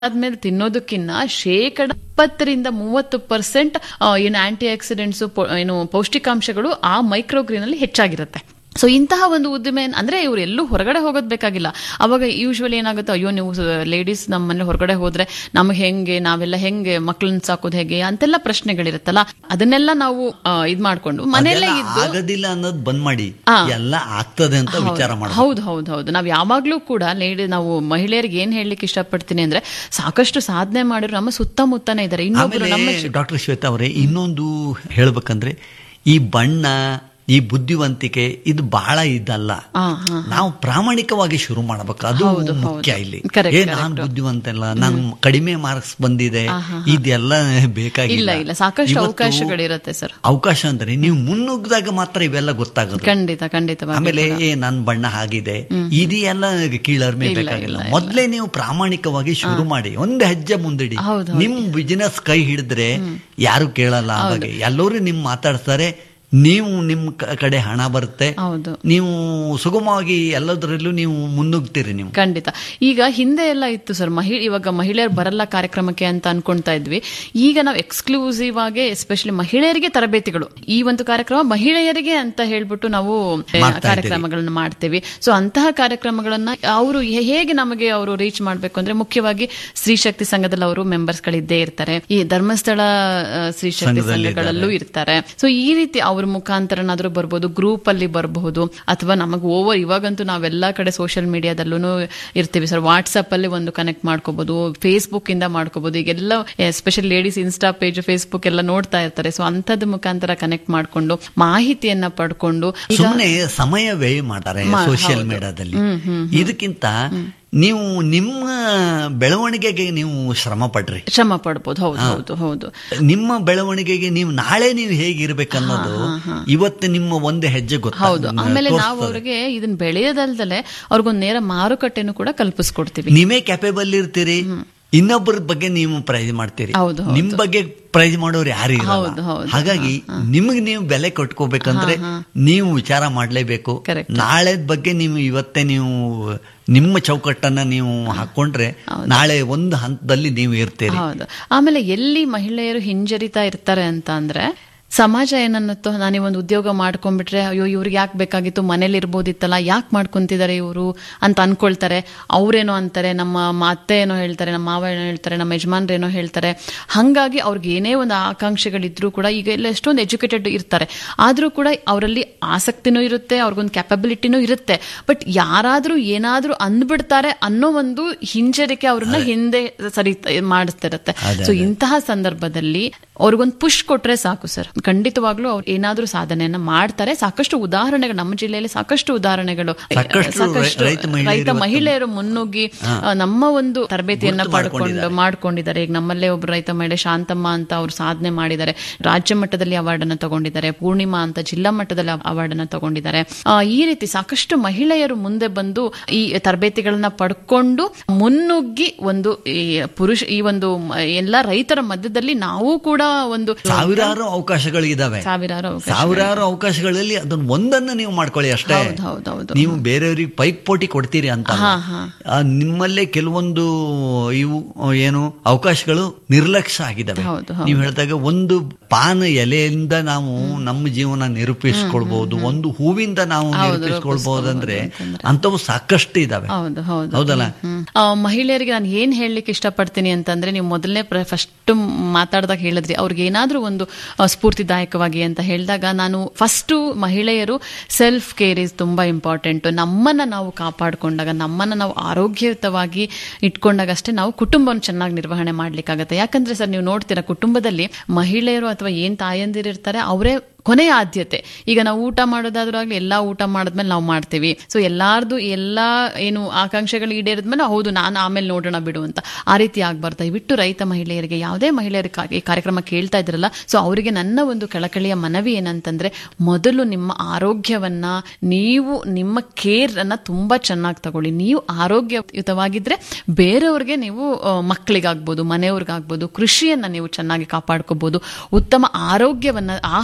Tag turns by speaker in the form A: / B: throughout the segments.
A: ಆದ್ಮೇಲೆ ತಿನ್ನೋದಕ್ಕಿಂತ ಶೇಕಡ ಇಪ್ಪತ್ತರಿಂದ ಮೂವತ್ತು ಪರ್ಸೆಂಟ್ ಏನು ಆಂಟಿ ಆಕ್ಸಿಡೆಂಟ್ಸ್ ಏನು ಪೌಷ್ಟಿಕಾಂಶಗಳು ಆ ಮೈಕ್ರೋಗ್ರೀನ್ ಅಲ್ಲಿ ಹೆಚ್ಚಾಗಿರುತ್ತೆ ಸೊ ಇಂತಹ ಒಂದು ಉದ್ದಿಮೆ ಅಂದ್ರೆ ಇವ್ರು ಎಲ್ಲೂ ಹೊರಗಡೆ ಹೋಗೋದ್ ಬೇಕಾಗಿಲ್ಲ ಅವಾಗ ಯೂಶ್ವಲಿ ಏನಾಗುತ್ತೆ ಅಯ್ಯೋ ನೀವು ಲೇಡೀಸ್ ನಮ್ಮ ಮನೆ ಹೊರಗಡೆ ಹೋದ್ರೆ ನಮ್ಗೆ ಹೆಂಗೆ ನಾವೆಲ್ಲ ಹೆಂಗೆ ಮಕ್ಕಳನ್ನ ಸಾಕೋದು ಹೇಗೆ ಅಂತೆಲ್ಲ ಪ್ರಶ್ನೆಗಳಿರುತ್ತಲ್ಲ ಅದನ್ನೆಲ್ಲ ನಾವು ಆ, ಇದ್ ಮಾಡ್ಕೊಂಡು ಮನೆಯಲ್ಲೇ
B: ಅದೆಲ್ಲ
A: ಇದ್ದು
B: ಆಗೋದಿಲ್ಲ ಅನ್ನೋದು ಬಂದ್ ಮಾಡಿ
A: ಆ.
B: ಎಲ್ಲ ಆಗ್ತದೆ ಅಂತ ವಿಚಾರ ಮಾಡಿ
A: ಹೌದು ಹೌದು ಹೌದು ನಾವ್ ಯಾವಾಗ್ಲೂ ಕೂಡ ಲೇಡಿ ನಾವು ಮಹಿಳೆಯರಿಗೆ ಏನ್ ಹೇಳಲಿಕ್ಕೆ ಇಷ್ಟಪಡ್ತೀನಿ ಅಂದ್ರೆ ಸಾಕಷ್ಟು ಸಾಧನೆ ಮಾಡಿರೋ ನಮ್ಮ ಸುತ್ತಮುತ್ತನೇ ಇದ್ದಾರೆ ಇನ್ನೊಬ್ರು ನಮ್ಮ
B: ಆಮೇಲೆ ಡಾಕ್ಟರ್ ಶ್ವೇತಾ ಅವರೇ ಇನ್ನೊಂದು ಹೇಳ್ಬೇಕಂದ್ರೆ ಈ ಬಣ್ಣ ಈ ಬುದ್ಧಿವಂತಿಕೆ ಇದು ಬಹಳ ಇದಲ್ಲ
A: ಆ, ಹಾ.
B: ನಾವು ಪ್ರಾಮಾಣಿಕವಾಗಿ ಶುರು ಮಾಡ್ಬೇಕು ಅದು
A: ಹೌದು, ಹೌದು.
B: ಮುಖ್ಯ ಇಲ್ಲಿ
A: Correct,
B: ಏ ನಾನ್ ಬುದ್ಧಿವಂತ ಇಲ್ಲ ನನ್ ಕಡಿಮೆ ಮಾರ್ಕ್ಸ್ ಬಂದಿದೆ ಇದೆಲ್ಲ ಬೇಕಾಗಿಲ್ಲ
A: ಇಲ್ಲ ಇಲ್ಲ ಸಾಕಷ್ಟು
B: ಇವತ್ತು
A: ಅವಕಾಶಗಳಿರುತ್ತೆ ಸರ್
B: ಅವಕಾಶ ಅಂದ್ರೆ ನೀವು ಮುನ್ನುಗ್ಗಿದಾಗ ಮಾತ್ರ ಇವೆಲ್ಲ ಗೊತ್ತಾಗೋದು
A: ಖಂಡಿತ ಖಂಡಿತವಾಗಿ
B: ಆಮೇಲೆ ಏ ನನ್ ಬಣ್ಣ ಆಗಿದೆ ಇದೆಲ್ಲ ಕೀಳರ್ಮೆ ಬೇಕಾಗಿಲ್ಲ ಮೊದ್ಲೇ ನೀವು ಪ್ರಾಮಾಣಿಕವಾಗಿ ಶುರು ಮಾಡಿ ಒಂದು ಹೆಜ್ಜೆ ಮುಂದಿಡಿ
A: ಹೌದು,
B: ನಿಮ್ ಬಿಸಿನೆಸ್ ಕೈ ಹಿಡಿದ್ರೆ ಯಾರು ಕೇಳಲ್ಲ ಆ ಬಗ್ಗೆ ಎಲ್ಲರೂ ನಿಮ್ ಮಾತಾಡ್ತಾರೆ ನೀವು ನಿಮ್ ಕ- ಕಡೆ ಹಣ ಬರುತ್ತೆ
A: ಹೌದು
B: ನೀವು ಸುಗಮವಾಗಿ ಎಲ್ಲದರಲ್ಲೂ ನೀವು ಮುನ್ನುಗ್ತೀರಿ ನೀವು
A: ಖಂಡಿತ ಈಗ ಹಿಂದೆ ಎಲ್ಲ ಇತ್ತು ಸರ್ ಮಹಿ ಇವಾಗ ಮಹಿಳೆಯರು ಬರಲ್ಲ ಕಾರ್ಯಕ್ರಮಕ್ಕೆ ಅಂತ ಅನ್ಕೊಂತಾ ಇದ್ವಿ ಈಗ ನಾವು ಎಕ್ಸ್ಕ್ಲೂಸಿವ್ ಆಗಿ ಎಸ್ಪೆಷಲಿ ಮಹಿಳೆಯರಿಗೆ ತರಬೇತಿಗಳು ಈ ಒಂದು ಕಾರ್ಯಕ್ರಮ ಮಹಿಳೆಯರಿಗೆ ಅಂತ ಹೇಳ್ಬಿಟ್ಟು ನಾವು ಆ,
B: ಮಾಡ್ತಾ
A: ಕಾರ್ಯಕ್ರಮಗಳನ್ನ ಮಾಡ್ತೇವೆ ಸೊ ಅಂತಹ ಕಾರ್ಯಕ್ರಮಗಳನ್ನ ಅವರು ಹೇಗೆ ನಮಗೆ ಅವರು ರೀಚ್ ಮಾಡ್ಬೇಕು ಅಂದ್ರೆ ಮುಖ್ಯವಾಗಿ ಸ್ತ್ರೀ ಶಕ್ತಿ ಸಂಘದಲ್ಲಿ ಅವರು ಮೆಂಬರ್ಸ್ ಗಳಿದ್ದೇ ಇರ್ತಾರೆ ಈ ಧರ್ಮಸ್ಥಳ ಆ, ಸ್ತ್ರೀ ಶಕ್ತಿ
B: ಸಂಘದಲ್ಲಿ
A: ಸಂಘಗಳಲ್ಲೂ ಇರ್ತಾರೆ ಸೊ ಈ ರೀತಿ ಅವ್ರ ಮುಖಾಂತರನಾದ್ರೂ ಬರ್ಬೋದು ಗ್ರೂಪ್ ಅಲ್ಲಿ ಬರಬಹುದು ಅಥವಾ ನಮಗೆ ಓವರ್ ಇವಾಗಂತೂ ನಾವೆಲ್ಲಾ ಕಡೆ ಸೋಷಿಯಲ್ ಮೀಡಿಯಾದಲ್ಲೂ ಇರ್ತೀವಿ ಸರ್ ವಾಟ್ಸ್ಆಪ್ ಅಲ್ಲಿ ಒಂದು ಕನೆಕ್ಟ್ ಮಾಡ್ಕೋಬಹುದು ಫೇಸ್ಬುಕ್ ಇಂದ ಮಾಡ್ಕೋಬಹುದು ಈಗೆಲ್ಲ special ladies Insta page Facebook ಎಲ್ಲ ನೋಡ್ತಾ ಇರ್ತಾರೆ ಸೊ ಅಂತದ್ ಮುಖಾಂತರ ಕನೆಕ್ಟ್ ಮಾಡ್ಕೊಂಡು ಮಾಹಿತಿಯನ್ನ ಪಡ್ಕೊಂಡು ಈಗ
B: ಸುಮ್ಮನೆ ಸಮಯ ವ್ಯಯ ಮಾಡ್ತಾರೆ ಸೋಷಿಯಲ್ ಮೀಡಿಯಾದಲ್ಲಿ ಇದಕ್ಕಿಂತ ನೀವು ನಿಮ್ಮ ಬೆಳವಣಿಗೆಗೆ ನೀವು ಶ್ರಮ ಪಡ್ರಿ
A: ಶ್ರಮ ಪಡ್ಬೋದು ಹೌದು ಹೌದು ಹೌದು
B: ನಿಮ್ಮ ಬೆಳವಣಿಗೆಗೆ ನೀವು ನಾಳೆ ನೀವು ಹೇಗಿರ್ಬೇಕನ್ನೋದು ಇವತ್ತು ನಿಮ್ಮ ಒಂದು ಹೆಜ್ಜೆ
A: ಹೌದು
B: ಗೊತ್ತಾಗ
A: ಆಮೇಲೆ ನಾವು ಅವ್ರಿಗೆ ಇದನ್ನ ಬೆಳೆಯೋದಲ್ದಲೆ ಅವ್ರಿಗೊಂದು ನೇರ ಮಾರುಕಟ್ಟೆನೂ ಕೂಡ ಕಲ್ಪಿಸ್ಕೊಡ್ತೀವಿ
B: ನೀವೇ ಕ್ಯಾಪೇಬಲ್ ಇರ್ತೀರಿ ಇನ್ನೊಬ್ಬರ ಬಗ್ಗೆ ನೀವು ಪ್ರೈಸ್ ಮಾಡ್ತೀರಿ
A: ಹೌದು, ಹೌದು.
B: ನಿಮ್ ಬಗ್ಗೆ ಪ್ರೈಸ್ ಮಾಡೋರು ಯಾರು ಇರಲ್ಲ
A: ಹೌದು, ಹೌದು.
B: ಹಾಗಾಗಿ ನಿಮಗೆ ನೀವು ಬೆಲೆ ಕಟ್ಕೋಬೇಕಂದ್ರೆ ನೀವು ವಿಚಾರ ಮಾಡ್ಲೇಬೇಕು
A: Correct.
B: ನಾಳೆದ ಬಗ್ಗೆ ನೀವು ಇವತ್ತೇ ನೀವು ನಿಮ್ಮ ಚೌಕಟ್ಟನ್ನ ನೀವು ಹಾಕೊಂಡ್ರೆ ನಾಳೆ ಒಂದು ಹಂತದಲ್ಲಿ ನೀವು ಇರ್ತೀರಿ
A: ಹೌದು ಆಮೇಲೆ ಎಲ್ಲಿ ಮಹಿಳೆಯರು ಹಿಂಜರಿತಾ ಇರ್ತಾರೆ ಅಂತ ಅಂದ್ರೆ ಸಮಾಜ ಏನನ್ನತ್ತೋ ನಾನು ಒಂದು ಉದ್ಯೋಗ ಮಾಡ್ಕೊಂಡ್ಬಿಟ್ರೆ ಅಯ್ಯೋ ಇವ್ರಿಗೆ ಯಾಕೆ ಬೇಕಾಗಿತ್ತು ಮನೇಲಿ ಇರ್ಬೋದಿತ್ತಲ್ಲ ಯಾಕೆ ಮಾಡ್ಕೊಂತಿದ್ದಾರೆ ಇವರು ಅಂತ ಅನ್ಕೊಳ್ತಾರೆ ಅವ್ರೇನೋ ಅಂತಾರೆ ನಮ್ಮ ಮ- ಅತ್ತೆ ಏನೋ ಹೇಳ್ತಾರೆ ನಮ್ಮ ಮಾವ ಏನೋ ಹೇಳ್ತಾರೆ ನಮ್ಮ ಯಜಮಾನ್ರೇನೋ ಹೇಳ್ತಾರೆ ಹಂಗಾಗಿ ಅವ್ರಿಗೆ ಏನೇ ಒಂದು ಆಕಾಂಕ್ಷೆಗಳಿದ್ರು ಕೂಡ ಈಗ ಎಲ್ಲ ಎಷ್ಟೊಂದು ಎಜುಕೇಟೆಡ್ ಇರ್ತಾರೆ ಆದ್ರೂ ಕೂಡ ಅವರಲ್ಲಿ ಆಸಕ್ತಿನೂ ಇರುತ್ತೆ ಅವ್ರಿಗೊಂದು ಕ್ಯಾಪಬಿಲಿಟಿನೂ ಇರುತ್ತೆ ಬಟ್ ಯಾರಾದ್ರೂ ಏನಾದ್ರೂ ಅಂದ್ಬಿಡ್ತಾರೆ ಅನ್ನೋ ಒಂದು ಹಿಂಜರಿಕೆ ಅವ್ರನ್ನ ಹಿಂದೆ ಸರಿ ಮಾಡಿಸ್ತಿರತ್ತೆ ಸೊ ಇಂತಹ ಸಂದರ್ಭದಲ್ಲಿ ಅವ್ರಿಗೊಂದು ಪುಷ್ ಕೊಟ್ರೆ ಸಾಕು ಸರ್ ಖಂಡಿತವಾಗ್ಲೂ ಅವ್ರು ಏನಾದ್ರೂ ಸಾಧನೆಯನ್ನ ಮಾಡ್ತಾರೆ ಸಾಕಷ್ಟು ಉದಾಹರಣೆಗಳು ನಮ್ಮ ಜಿಲ್ಲೆಯಲ್ಲಿ ಸಾಕಷ್ಟು ಉದಾಹರಣೆಗಳು
B: ಸಾಕಷ್ಟು
A: ಸಾಕಷ್ಟು
B: ರೈತ ಮಹಿಳೆಯರು
A: ರೈತ
B: ಇವತ್ತು-
A: ಮಹಿಳೆಯರು ಮುನ್ನುಗ್ಗಿ ಆ, ನಮ್ಮ ಒಂದು ತರಬೇತಿಯನ್ನ
B: ಗುರುತು
A: ಪಡ್ಕೊಂಡು
B: ಮಾಡ್ಕೊಂಡಿದ್ದಾರೆ.
A: ಮಾಡ್ಕೊಂಡಿದ್ದಾರೆ ಈಗ ನಮ್ಮಲ್ಲೇ ಒಬ್ರು ರೈತ ಮಹಿಳೆ ಶಾಂತಮ್ಮ ಅಂತ ಅವ್ರು ಸಾಧನೆ ಮಾಡಿದ್ದಾರೆ ರಾಜ್ಯ ಮಟ್ಟದಲ್ಲಿ ಅವಾರ್ಡ್ ಅನ್ನ ತಗೊಂಡಿದ್ದಾರೆ ಪೂರ್ಣಿಮಾ ಅಂತ ಜಿಲ್ಲಾ ಮಟ್ಟದಲ್ಲಿ ಅವಾರ್ಡ್ ಅನ್ನ ತಗೊಂಡಿದ್ದಾರೆ ಆ, ಈ ರೀತಿ ಸಾಕಷ್ಟು ಮಹಿಳೆಯರು ಮುಂದೆ ಬಂದು ಈ ತರಬೇತಿಗಳನ್ನ ಪಡ್ಕೊಂಡು ಮುನ್ನುಗ್ಗಿ ಒಂದು ಈ ಪುರುಷ ಈ ಒಂದು ಮ- ಎಲ್ಲ ರೈತರ ಮಧ್ಯದಲ್ಲಿ ನಾವು ಕೂಡ ಒಂದು
B: ಸಾವಿರಾರು ಅವಕಾಶಗಳು ಇದಾವೆ
A: ಸಾವಿರಾರು ಅವಕಾಶ
B: ಸಾವಿರಾರು ಅವಕಾಶಗಳಲ್ಲಿ ಅದನ್ನ ಒಂದನ್ನು ನೀವು ಮಾಡ್ಕೊಳ್ಳಿ ಅಷ್ಟೇ
A: ಹೌದು ಹೌದು ಹೌದು
B: ನೀವು ಬೇರೆಯವ್ರಿಗೆ ಪೈಪ್ ಪೋಟಿ ಕೊಡ್ತೀರಿ ಅಂತ ಅಲ್ಲ.
A: ಹಾ, ಹಾ.
B: ಆ, ನಿಮ್ಮಲ್ಲೇ ಕೆಲವೊಂದು ಇವು ಏನು ಅವಕಾಶಗಳು ನಿರ್ಲಕ್ಷ್ಯ ಆಗಿದಾವೆ
A: ಹೌದು, ಹೌದು.
B: ನೀವು ಹೇಳಿದಾಗ ಒಂದು ಪಾನ ಎಲೆಯಿಂದ ನಾವು ನಮ್ಮ ಜೀವನ ನಿರೂಪಿಸ್ಕೊಳ್ಬಹುದು ಒಂದು ಹೂವಿಂದ ನಾವು ನಿರೂಪಿಸ್ಕೊಳ್ಬಹುದು ಅಂದ್ರೆ ಅಂತವು ಸಾಕಷ್ಟು ಇದಾವೆ
A: ಹೌದು ಹೌದು
B: ಹೌದಲ್ಲ
A: ಹ್ಮ್. ಆ, ಮಹಿಳೆಯರಿಗೆ ನಾನು ಏನ್ ಹೇಳಲಿಕ್ಕೆ ಇಷ್ಟಪಡ್ತೀನಿ ಅಂತಂದ್ರೆ ನೀವು ಮೊದಲನೇ ಫಸ್ಟ್ ಮಾತಾಡಿದಾಗ ಹೇಳಿದ್ರಿ ಅವ್ರಿಗೆ ಏನಾದ್ರೂ ಒಂದು ಆ, ಸ್ಫೂರ್ತಿದಾಯಕವಾಗಿ ಅಂತ ಹೇಳಿದಾಗ ನಾನು ಫಸ್ಟ್ ಮಹಿಳೆಯರು ಸೆಲ್ಫ್ ಕೇರ್ ಇಸ್ ತುಂಬಾ ಇಂಪಾರ್ಟೆಂಟ್ ನಮ್ಮನ್ನ ನಾವು ಕಾಪಾಡಿಕೊಂಡಾಗ ನಮ್ಮನ್ನ ನಾವು ಆರೋಗ್ಯಯುತವಾಗಿ ಇಟ್ಕೊಂಡಾಗ ಅಷ್ಟೇ ನಾವು ಕುಟುಂಬವನ್ನು ಚೆನ್ನಾಗಿ ನಿರ್ವಹಣೆ ಮಾಡ್ಲಿಕ್ಕಾಗತ್ತೆ ಯಾಕಂದ್ರೆ ಸರ್ ನೀವು ನೋಡ್ತೀರಾ ಕುಟುಂಬದಲ್ಲಿ ಮಹಿಳೆಯರು ಅಥವಾ ಏನ್ ತಾಯಂದಿರು ಇರ್ತಾರೆ ಅವರೇ ಕೊನೆಯ ಆದ್ಯತೆ ಈಗ ನಾವು ಊಟ ಮಾಡೋದಾದ್ರೂ ಆಗ್ಲಿ ಎಲ್ಲಾ ಊಟ ಮಾಡಿದ್ಮೇಲೆ ನಾವು ಮಾಡ್ತೀವಿ ಸೊ ಎಲ್ಲಾರ್ದು ಎಲ್ಲಾ ಏನು ಆಕಾಂಕ್ಷೆಗಳು ಈಡೇರಿದ್ಮೇಲೆ ಹೌದು ನಾನು ಆಮೇಲೆ ನೋಡೋಣ ಬಿಡು ಅಂತ ಆ ರೀತಿ ಆಗ್ಬಾರ್ದು ದಯವಿಟ್ಟು ರೈತ ಮಹಿಳೆಯರಿಗೆ ಯಾವುದೇ ಮಹಿಳೆಯರ ಕಾ- ಈ ಕಾರ್ಯಕ್ರಮ ಕೇಳ್ತಾ ಇದ್ರಲ್ಲ ಸೊ ಅವರಿಗೆ ನನ್ನ ಒಂದು ಕಳಕಳಿಯ ಮನವಿ ಏನಂತಂದ್ರೆ ಮೊದಲು ನಿಮ್ಮ ಆರೋಗ್ಯವನ್ನ ನೀವು ನಿಮ್ಮ ಕೇರ್ ಅನ್ನ ತುಂಬಾ ಚೆನ್ನಾಗಿ ತಗೊಳ್ಳಿ ನೀವು ಆರೋಗ್ಯಯುತವಾಗಿದ್ರೆ ಬೇರೆಯವ್ರಿಗೆ ನೀವು ಆ, ಮಕ್ಕಳಿಗಾಗ್ಬೋದು ಮನೆಯವ್ರಿಗಾಗ್ಬೋದು ಕೃಷಿಯನ್ನ ನೀವು ಚೆನ್ನಾಗಿ ಕಾಪಾಡ್ಕೋಬಹುದು ಉತ್ತಮ ಆರೋಗ್ಯವನ್ನ ಆಹಾರವನ್ನ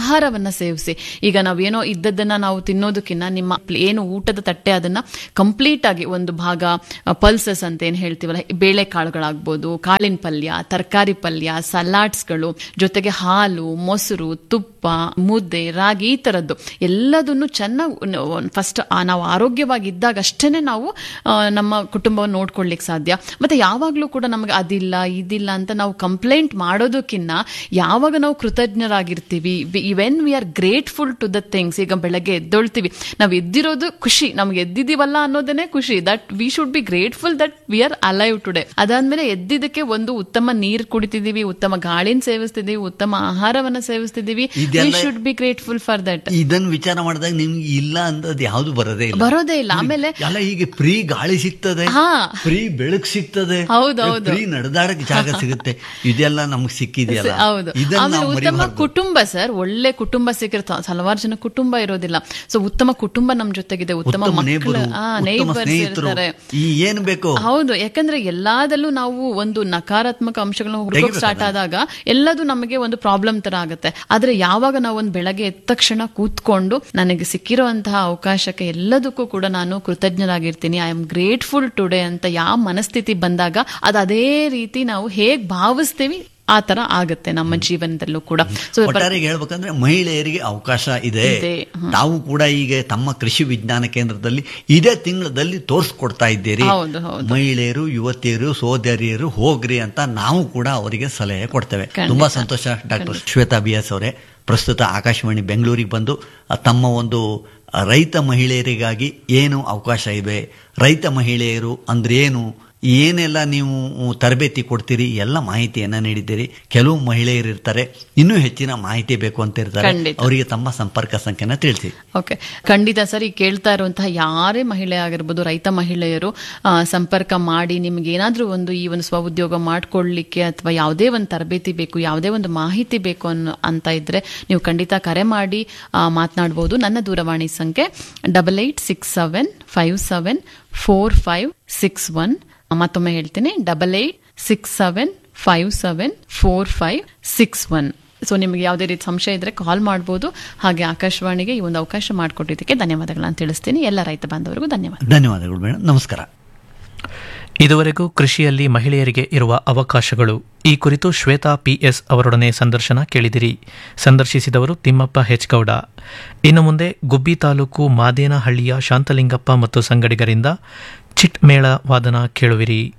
A: ಆಹಾರವನ್ನ ಸೇವಿಸಿ ಈಗ ನಾವೇನೋ ಇದ್ದದ್ದನ್ನ ನಾವು ತಿನ್ನೋದಕ್ಕಿಂತ ನಿಮ್ಮ ಪ್ಲ- ಏನು ಊಟದ ತಟ್ಟೆ ಅದನ್ನ ಕಂಪ್ಲೀಟ್ ಆಗಿ ಒಂದು ಭಾಗ ಪಲ್ಸಸ್ ಅಂತ ಏನ್ ಹೇಳ್ತೀವಲ್ಲ ಬೇಳೆ ಕಾಳುಗಳಾಗ್ಬೋದು ಕಾಳಿನ ಪಲ್ಯ ತರಕಾರಿ ಪಲ್ಯ ಸಲಾಡ್ಸ್ಗಳು ಜೊತೆಗೆ ಹಾಲು ಮೊಸರು ತುಪ್ಪ ಮುದ್ದೆ ರಾಗಿ ಈ ತರದ್ದು ಎಲ್ಲದನ್ನು ಚೆನ್ನಾಗಿ ಫಸ್ಟ್ ನಾವು ಆರೋಗ್ಯವಾಗಿದ್ದಾಗ ಅಷ್ಟೇನೆ ನಾವು ಆ, ನಮ್ಮ ಕುಟುಂಬವನ್ನು ನೋಡ್ಕೊಳ್ಲಿಕ್ಕೆ ಸಾಧ್ಯ ಮತ್ತೆ ಯಾವಾಗಲೂ ಕೂಡ ನಮಗೆ ಅದಿಲ್ಲ ಇದಿಲ್ಲ ಅಂತ ನಾವು ಕಂಪ್ಲೇಂಟ್ ಮಾಡೋದಕ್ಕಿಂತ ಯಾವಾಗ ನಾವು ಕೃತಜ್ಞರಾಗಿರ್ತೀವಿ even we are grateful to the things ಈಗ ಬೆಳಗ್ಗೆ ಎದ್ದೊಳ್ತೀವಿ ನಾವು ಎದ್ದಿರೋದು ಖುಷಿ ನಮ್ಗೆ ಎದ್ದಿದೀವಲ್ಲ ಅನ್ನೋದೇನೆ ಖುಷಿ that we should be grateful that we are alive today ಅದಾದ್ಮೇಲೆ ಎದ್ದಿದ್ದಕ್ಕೆ ಒಂದು ಉತ್ತಮ ನೀರು ಕುಡಿತಿದೀವಿ ಉತ್ತಮ ಗಾಳಿನ ಸೇವಿಸ್ತಿದೀವಿ ಉತ್ತಮ ಆಹಾರವನ್ನ ಸೇವಿಸ್ತಿದೀವಿ ವಿ
B: ಇದೆಲ್ಲ-
A: should be grateful for that
B: ಇದನ್ನ ವಿಚಾರ ಮಾಡಿದಾಗ ನಿಮ್ಗೆ ಇಲ್ಲ ಅಂದದ್ ಯಾವ್ದು ಬರೋದೇ ಇಲ್ಲ
A: ಬರೋದೇ ಇಲ್ಲ ಆಮೇಲೆ
B: ಎಲ್ಲ ಹೀಗೆ ಫ್ರೀ ಗಾಳಿ ಸಿಗ್ತದೆ
A: ಹಾ.
B: ಫ್ರೀ ಬೆಳಕು ಸಿಗ್ತದೆ
A: ಹೌದು, ಹೌದು.
B: ಫ್ರೀ ನಡೆದಾಡಕ್ ಜಾಗ ಸಿಗುತ್ತೆ ಇದೆಲ್ಲ ನಮ್ಗೆ ಸಿಕ್ಕಿದೆಯಲ್ಲ
A: ಹೌದು
B: ಇದನ್ನ
A: ಆಮೇಲೆ
B: ನಾವು
A: ಉತ್ತಮ
B: ಮರಿಬಾರ್ದು.
A: ಕುಟುಂಬ ಸರ್ ಒಳ್ಳೆ ಕುಟುಂಬ ಸಿಕ್ಕಿರ್ತ ಹಲವಾರು ಜನ ಕುಟುಂಬ ಇರೋದಿಲ್ಲ ಸೊ ಉತ್ತಮ ಕುಟುಂಬ ನಮ್ ಜೊತೆಗಿದೆ ಉತ್ತಮ
B: ಉತ್ತಮ
A: ಮಕ್ಕಳು
B: ನೇಬರು
A: ಆ,
B: ಉತ್ತಮ
A: neighbours
B: ಸ್ನೇಹಿತರು
A: ಇರ್ತಾರೆ
B: ಈ ಏನ್ ಬೇಕು
A: ಹೌದು ಯಾಕಂದ್ರೆ ಎಲ್ಲದಲ್ಲೂ ನಾವು ಒಂದು ನಕಾರಾತ್ಮಕ ಅಂಶಗಳನ್ನ ಹುಡುಕೋಕ್
B: ತೆಗಿಬೇಕು
A: ಸ್ಟಾರ್ಟ್ ಆದಾಗ ಎಲ್ಲದು ನಮಗೆ ಒಂದು ಪ್ರಾಬ್ಲಮ್ ತರ ಆಗುತ್ತೆ ಆದ್ರೆ ಯಾವಾಗ ನಾವು ಒಂದು ಬೆಳಗ್ಗೆ ಎದ್ದ ತಕ್ಷಣ ಕೂತ್ಕೊಂಡು ನನಗೆ ಸಿಕ್ಕಿರುವಂತಹ ಅವಕಾಶಕ್ಕೆ ಎಲ್ಲದಕ್ಕೂ ಕೂಡ ನಾನು ಕೃತಜ್ಞರಾಗಿರ್ತೀನಿ ಐ ಆಮ್ ಗ್ರೇಟ್ಫುಲ್ ಟುಡೇ ಅಂತ ಯಾವ ಮನಸ್ಥಿತಿ ಬಂದಾಗ ಅದು ಅದೇ ರೀತಿ ನಾವು ಹೇಗ್ ಭಾವಿಸ್ತೀವಿ ಆ ತರ ಆಗುತ್ತೆ ನಮ್ಮ ಜೀವನದಲ್ಲೂ ಕೂಡ ಸೊ
B: ಒಟ್ಟಾರೆಗೆ ಹೇಳ್ಬೇಕಂದ್ರೆ ಮಹಿಳೆಯರಿಗೆ ಅವಕಾಶ ಇದೆ
A: ಇದೆ,
B: ತಾವು ಕೂಡ ಈಗ ತಮ್ಮ ಕೃಷಿ ವಿಜ್ಞಾನ ಕೇಂದ್ರದಲ್ಲಿ ಇದೇ ತಿಂಗಳಲ್ಲಿ ತೋರಿಸ್ಕೊಡ್ತಾ ಇದ್ದೀರಿ
A: ಹೌದು, ಹೌದು.
B: ಮಹಿಳೆಯರು ಯುವತಿಯರು ಸೋದರಿಯರು ಹೋಗ್ರಿ ಅಂತ ನಾವು ಕೂಡ ಅವರಿಗೆ ಸಲಹೆ ಕೊಡ್ತೇವೆ
A: ಖಂಡಿತ.
B: ತುಂಬಾ ಸಂತೋಷ ಡಾಕ್ಟರ್ ಶ್ವೇತಾ ಬಿ ಎಸ್ ಅವರೇ ಪ್ರಸ್ತುತ ಆಕಾಶವಾಣಿ ಬೆಂಗಳೂರಿಗೆ ಬಂದು ಆ, ತಮ್ಮ ಒಂದು ಆ, ರೈತ ಮಹಿಳೆಯರಿಗಾಗಿ ಏನು ಅವಕಾಶ ಇದೆ ರೈತ ಮಹಿಳೆಯರು ಅಂದ್ರೆ ಏನು ಏನೆಲ್ಲ ನೀವು ತರಬೇತಿ ಕೊಡ್ತೀರಿ ಎಲ್ಲ ಮಾಹಿತಿಯನ್ನ ನೀಡಿದ್ದೀರಿ ಕೆಲವು ಮಹಿಳೆಯರು ಇರ್ತಾರೆ ಇನ್ನೂ ಹೆಚ್ಚಿನ ಮಾಹಿತಿ ಬೇಕು ಅಂತ ಇರ್ತಾರೆ
A: ಖಂಡಿತ.
B: ಅವರಿಗೆ ತಮ್ಮ ಸಂಪರ್ಕ ಸಂಖ್ಯೆನ ತಿಳಿಸಿ
A: ಓಕೆ ಖಂಡಿತ ಸರ್ ಈ ಕೇಳ್ತಾ ಇರುವಂತಹ ಯಾರೇ ಮಹಿಳೆ ಆಗಿರ್ಬೋದು ರೈತ ಮಹಿಳೆಯರು ಆ, ಸಂಪರ್ಕ ಮಾಡಿ ನಿಮ್ಗೆ ಏನಾದ್ರೂ ಒಂದು ಈ ಒಂದು ಸ್ವಉದ್ಯೋಗ ಮಾಡ್ಕೊಳ್ಳಿಕ್ಕೆ ಅಥವಾ ಯಾವುದೇ ಒಂದು ತರಬೇತಿ ಬೇಕು ಯಾವುದೇ ಒಂದು ಮಾಹಿತಿ ಬೇಕು ಅನ್ನೋ ಅಂತ ಇದ್ರೆ ನೀವು ಖಂಡಿತ ಕರೆ ಮಾಡಿ ಆ, ಮಾತನಾಡ್ಬೋದು ನನ್ನ ದೂರವಾಣಿ ಸಂಖ್ಯೆ double eight six seven five seven four five six one ಮತ್ತೊಮ್ಮೆ ಹೇಳ್ತೀನಿ double eight six seven five seven four five six one so ನಿಮಗೆ ಯಾವುದೇ ರೀತಿ ಸಂಶಯ ಇದ್ರೆ ಕಾಲ್ ಮಾಡ್ಬೋದು ಹಾಗೆ ಆಕಾಶವಾಣಿಗೆ ಈ ಒಂದು ಅವಕಾಶ ಮಾಡಿಕೊಟ್ಟಿದ್ದಕ್ಕೆ ಧನ್ಯವಾದಗಳನ್ನ ತಿಳಿಸ್ತೀನಿ ಎಲ್ಲ ರೈತ ಬಾಂಧವರಿಗೂ ಧನ್ಯವಾದ
B: ಧನ್ಯವಾದಗಳು ಮೇಡಮ್ ನಮಸ್ಕಾರ
C: ಇದುವರೆಗೂ ಕೃಷಿಯಲ್ಲಿ ಮಹಿಳೆಯರಿಗೆ ಇರುವ ಅವಕಾಶಗಳು ಈ ಕುರಿತು ಶ್ವೇತಾ ಪಿಎಸ್ ಅವರೊಡನೆ ಸಂದರ್ಶನ ಕೇಳಿದಿರಿ ಸಂದರ್ಶಿಸಿದವರು ತಿಮ್ಮಪ್ಪ ಹೆಚ್ ಗೌಡ ಇನ್ನು ಮುಂದೆ ಗುಬ್ಬಿ ತಾಲೂಕು ಮಾದೇನಹಳ್ಳಿಯ ಶಾಂತಲಿಂಗಪ್ಪ ಮತ್ತು ಸಂಗಡಿಗರಿಂದ ಚಿಟ್ ಮೇಳ ವಾದನ ಕೇಳುವಿರಿ